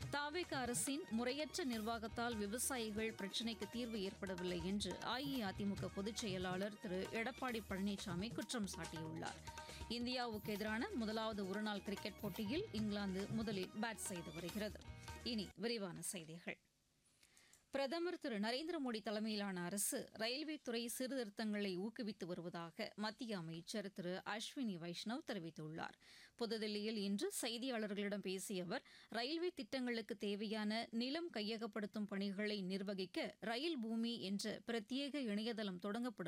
தாவேக அரசின் முறையற்ற நிர்வாகத்தால் விவசாயிகள் பிரச்சினைக்கு தீர்வு ஏற்படவில்லை என்று அஇஅதிமுக பொதுச் செயலாளர் திரு எடப்பாடி பழனிசாமி குற்றம் சாட்டியுள்ளார் இந்தியாவுக்கு எதிரான முதலாவது ஒருநாள் கிரிக்கெட் போட்டியில் இங்கிலாந்து முதலில் பேட் செய்து வருகிறது இனி விரிவான செய்திகள் பிரதமர் திரு நரேந்திர மோடி தலைமையிலான அரசு ரயில்வே துறை சீர்திருத்தங்களை ஊக்குவித்து வருவதாக மத்திய அமைச்சர் திரு அஸ்வினி வைஷ்ணவ் தெரிவித்துள்ளார் புதுதில்லியில் இன்று செய்தியாளர்களிடம் பேசிய அவர் ரயில்வே திட்டங்களுக்கு தேவையான நிலம் கையகப்படுத்தும் பணிகளை நிர்வகிக்க ரயில் பூமி என்ற பிரத்யேக இணையதளம் தொடங்கப்படும்